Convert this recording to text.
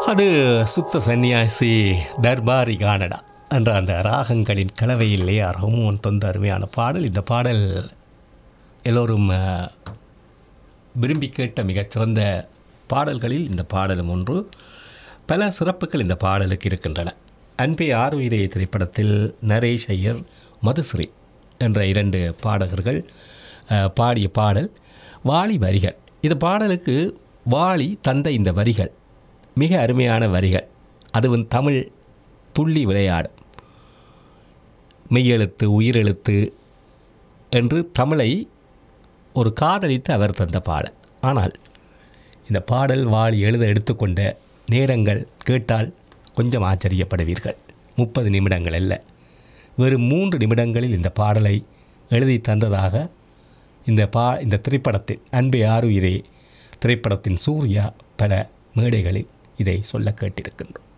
அது சுத்த சன்னியாசி தர்பாரி கானடா என்ற அந்த ராகங்களின் கலவையிலே அறமும் தொந்த அருமையான பாடல் இந்த பாடல் எல்லோரும் அஹ், விரும்பி கேட்ட மிகச்சிறந்த பாடல்களில் இந்த பாடலும் ஒன்று பல சிறப்புகள் இந்த பாடலுக்கு இருக்கின்றன அன்பே ஆறுயிரே திரைப்படத்தில் நரேஷ் ஐயர் மதுஸ்ரீ என்ற இரண்டு பாடகர்கள் அஹ், பாடிய பாடல் வாலி வரிகள் இந்த பாடலுக்கு வாலி தந்த இந்த வரிகள் மிக அருமையான வரிகள் அதுவும் தமிழ் துள்ளி விளையாடும் மெய்யெழுத்து உயிரெழுத்து என்று தமிழை ஒரு காதலித்து அவர் தந்த பாடல் ஆனால் இந்த பாடல் வாளி எழுத எடுத்துக்கொண்ட நேரங்கள் கேட்டால் கொஞ்சம் ஆச்சரியப்படுவீர்கள் முப்பது நிமிடங்கள் அல்ல வெறும் மூன்று நிமிடங்களில் இந்த பாடலை எழுதி தந்ததாக இந்த பா இந்த திரைப்படத்தில் அன்பே ஆறுயிரே திரைப்படத்தின் சூர்யா பல மேடைகளில் இதை சொல்ல கேட்டிருக்கின்றோம்